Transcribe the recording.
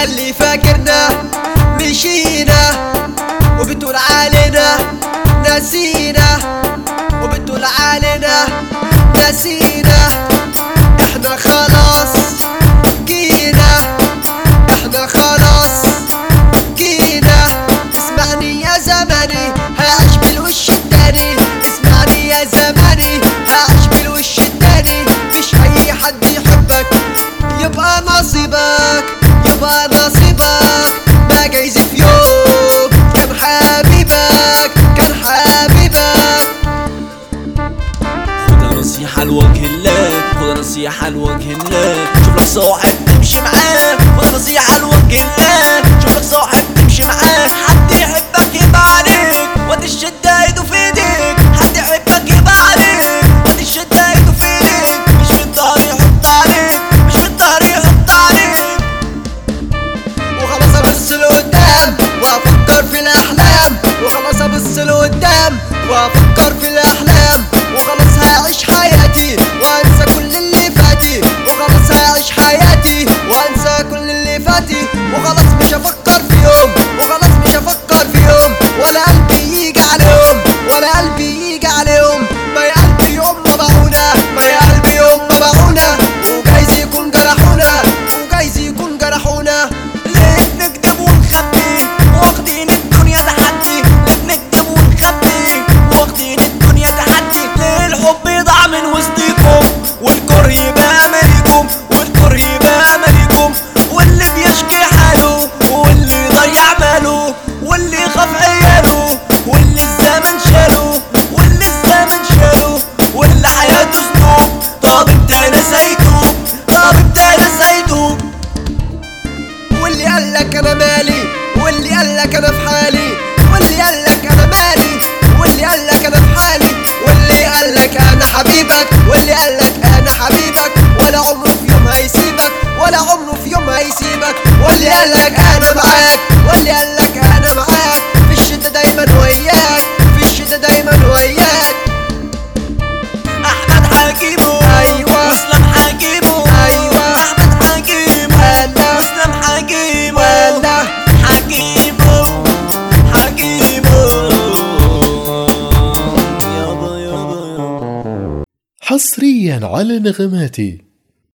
ياللي فاكرنا مشينا وبتقول علينا نسينا وبتقول علينا نسينا احنا خلاص جينا احنا خلاص جينا اسمعني يا زماني هعيش بالوش التاني اسمعني يا زماني هعيش بالوش التاني مش اي حد يحبك يبقى نصيبك يبقى نصيبك ما جايز في يوم كان حبيبك كان حبيبك خدها نصيحة لوجه الله خدها نصيحة لوجه الله شوف لك صاحب تمشي معاه خدها نصيحة لوجه الله شوف لك صاحب تمشي معاه حد يحبك يبقى عليك وقت الشدة ايده في ايديك حد يحبك يبقى عليك وقت الشدة ايده في ايديك مش في الظهر يحط عليك مش في الظهر يحط عليك وخلاص ابص لقدام وافكر في الاحلام وخلاص ابص لقدام وافكر في الاحلام وخلاص هعيش حياتي وانسى كل اللي فاتي وخلاص هعيش حياتي وانسى كل اللي فاتي وخلاص مش هفكر في يوم وخلاص مش هفكر في يوم ولا قلبي يجي عليهم ولا قلبي يجي عليهم ما يا قلبي يوم ما باعونا ما يا قلبي يوم ما باعونا وجايز يكون جرحونا وجايز يكون جرحونا ليه بنكدب ونخبي واخدين الدنيا تحدي ليه بنكدب ونخبي واخدين الدنيا تحدي ليه الحب يضيع من وسطيكم والكره يبقى مالكم والكره يبقى مالكم واللي بيشكي حاله واللي يضيع ماله واللي يخاف عياله واللي الزمن شاله واللي الزمن شاله واللي حياته سنوب طب انت نسيته طب انت نسيته واللي قالك انا مالي واللي قالك انا في حالي واللي قالك انا مالي واللي قالك انا في حالي واللي قالك انا حبيبك واللي قالك انا حبيبك ولا عمره في يوم هيسيبك ولا عمره في يوم هيسيبك واللي قالك انا معاك واللي قالك انا معاك في الشدة دايما وياك في الشدة دايما وياك احمد حكيمو أيوة. واسلام حكيمو أيوة. احمد حكيمو أنا. واسلام حكيمو ولا حكيمو حكيمو يابا يابا يابا حصريا على نغماتي